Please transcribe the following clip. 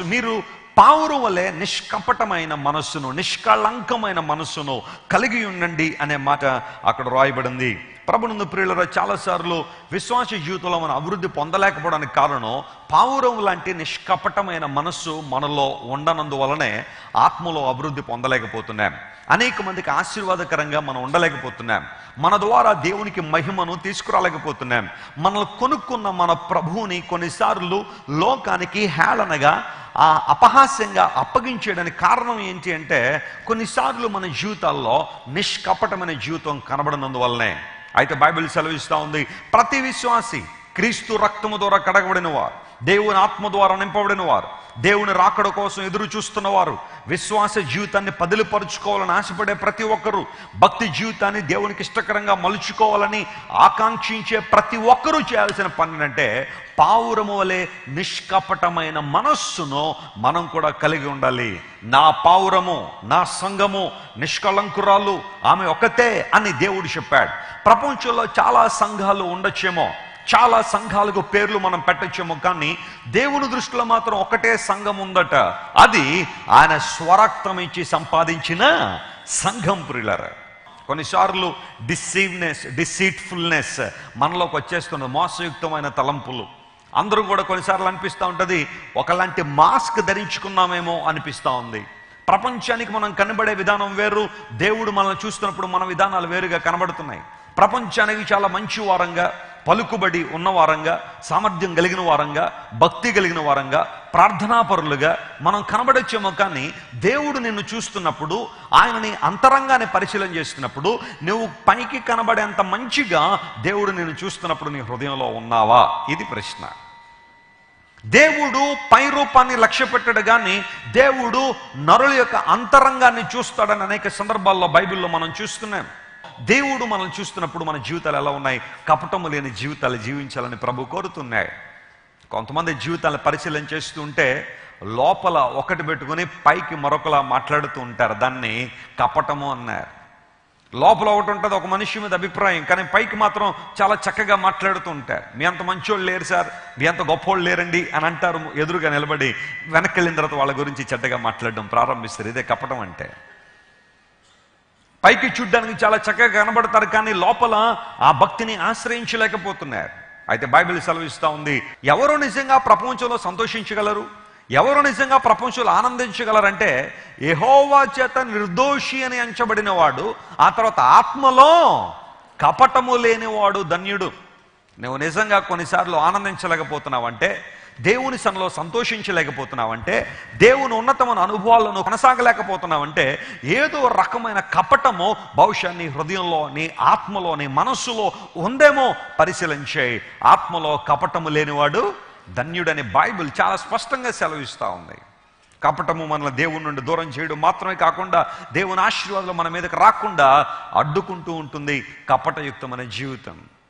మీరు పావురు వలె నిష్కపటమైన మనస్సును నిష్కళంకమైన మనస్సును కలిగి ఉండండి అనే మాట అక్కడ రాయబడింది ప్రభునందు ప్రియులరా చాలాసార్లు విశ్వాస జీవితంలో మనం అభివృద్ధి పొందలేకపోవడానికి కారణం పావురం లాంటి నిష్కపటమైన మనస్సు మనలో ఉండనందువలనే ఆత్మలో అభివృద్ధి పొందలేకపోతున్నాం అనేక మందికి ఆశీర్వాదకరంగా మనం ఉండలేకపోతున్నాం మన ద్వారా దేవునికి మహిమను తీసుకురాలేకపోతున్నాం మనల్ని కొనుక్కున్న మన ప్రభువుని కొన్నిసార్లు లోకానికి హేళనగా ఆ అపహాస్యంగా అప్పగించేయడానికి కారణం ఏంటి అంటే కొన్నిసార్లు మన జీవితాల్లో నిష్కపటమైన జీవితం కనబడినందువల్లనే అయితే బైబిల్ సెలవిస్తూ ఉంది ప్రతి విశ్వాసి క్రీస్తు రక్తము ద్వారా కడగబడిన వారు దేవుని ఆత్మ ద్వారా నింపబడిన వారు దేవుని రాకడ కోసం ఎదురు చూస్తున్న వారు విశ్వాస జీవితాన్ని పదిలిపరుచుకోవాలని ఆశపడే ప్రతి ఒక్కరూ భక్తి జీవితాన్ని దేవునికి ఇష్టకరంగా మలుచుకోవాలని ఆకాంక్షించే ప్రతి ఒక్కరూ చేయాల్సిన పని అంటే పావురము వలె నిష్కపటమైన మనస్సును మనం కూడా కలిగి ఉండాలి నా పావురము నా సంఘము నిష్కళంకురాలు ఆమె ఒకతే అని దేవుడు చెప్పాడు ప్రపంచంలో చాలా సంఘాలు ఉండొచ్చేమో చాలా సంఘాలకు పేర్లు మనం పెట్టచ్చేమో కానీ దేవుని దృష్టిలో మాత్రం ఒకటే సంఘం ఉందట అది ఆయన స్వరక్తం ఇచ్చి సంపాదించిన సంఘం ప్రియులర కొన్నిసార్లు డిసీవ్నెస్ డిసీట్ఫుల్నెస్ మనలోకి వచ్చేస్తున్న మోసయుక్తమైన తలంపులు అందరూ కూడా కొన్నిసార్లు అనిపిస్తూ ఉంటుంది ఒకలాంటి మాస్క్ ధరించుకున్నామేమో అనిపిస్తూ ఉంది ప్రపంచానికి మనం కనబడే విధానం వేరు దేవుడు మనల్ని చూస్తున్నప్పుడు మన విధానాలు వేరుగా కనబడుతున్నాయి ప్రపంచానికి చాలా మంచి వారంగా పలుకుబడి ఉన్న వారంగా సామర్థ్యం కలిగిన వారంగా భక్తి కలిగిన వారంగా ప్రార్థనాపరులుగా మనం కనబడొచ్చేమో కానీ దేవుడు నిన్ను చూస్తున్నప్పుడు ఆయనని అంతరంగానే పరిశీలన చేస్తున్నప్పుడు నువ్వు పైకి కనబడేంత మంచిగా దేవుడు నిన్ను చూస్తున్నప్పుడు నీ హృదయంలో ఉన్నావా ఇది ప్రశ్న దేవుడు పై రూపాన్ని లక్ష్య పెట్టాడు కానీ దేవుడు నరుల యొక్క అంతరంగాన్ని చూస్తాడని అనేక సందర్భాల్లో బైబిల్లో మనం చూస్తున్నాం దేవుడు మనల్ని చూస్తున్నప్పుడు మన జీవితాలు ఎలా ఉన్నాయి కపటము లేని జీవితాలు జీవించాలని ప్రభు కోరుతున్నాయి కొంతమంది జీవితాలను పరిశీలన చేస్తూ ఉంటే లోపల ఒకటి పెట్టుకుని పైకి మరొకలా మాట్లాడుతూ ఉంటారు దాన్ని కపటము అన్నారు లోపల ఒకటి ఉంటుంది ఒక మనిషి మీద అభిప్రాయం కానీ పైకి మాత్రం చాలా చక్కగా మాట్లాడుతూ ఉంటారు మీ అంత మంచోళ్ళు లేరు సార్ మీ అంత గొప్పోళ్ళు లేరండి అని అంటారు ఎదురుగా నిలబడి వెనక్కి వెళ్ళిన తర్వాత వాళ్ళ గురించి చెడ్డగా మాట్లాడడం ప్రారంభిస్తారు ఇదే కపటం అంటే పైకి చూడ్డానికి చాలా చక్కగా కనబడతారు కానీ లోపల ఆ భక్తిని ఆశ్రయించలేకపోతున్నారు అయితే బైబిల్ సెలవిస్తూ ఉంది ఎవరు నిజంగా ప్రపంచంలో సంతోషించగలరు ఎవరు నిజంగా ప్రపంచంలో ఆనందించగలరంటే యెహోవా చేత నిర్దోషి అని అంచబడిన వాడు ఆ తర్వాత ఆత్మలో కపటము లేనివాడు ధన్యుడు నువ్వు నిజంగా కొన్నిసార్లు ఆనందించలేకపోతున్నావంటే దేవుని సన్నిలో సంతోషించలేకపోతున్నావంటే దేవుని ఉన్నతమైన అనుభవాలను కొనసాగలేకపోతున్నావంటే ఏదో రకమైన కపటము బహుశా నీ హృదయంలో నీ ఆత్మలో నీ మనస్సులో ఉందేమో పరిశీలించే ఆత్మలో కపటము లేనివాడు ధన్యుడని బైబిల్ చాలా స్పష్టంగా సెలవిస్తూ ఉంది కపటము మనల్ని దేవుని నుండి దూరం చేయడం మాత్రమే కాకుండా దేవుని ఆశీర్వాదాలు మన మీదకి రాకుండా అడ్డుకుంటూ ఉంటుంది కపటయుక్తమైన జీవితం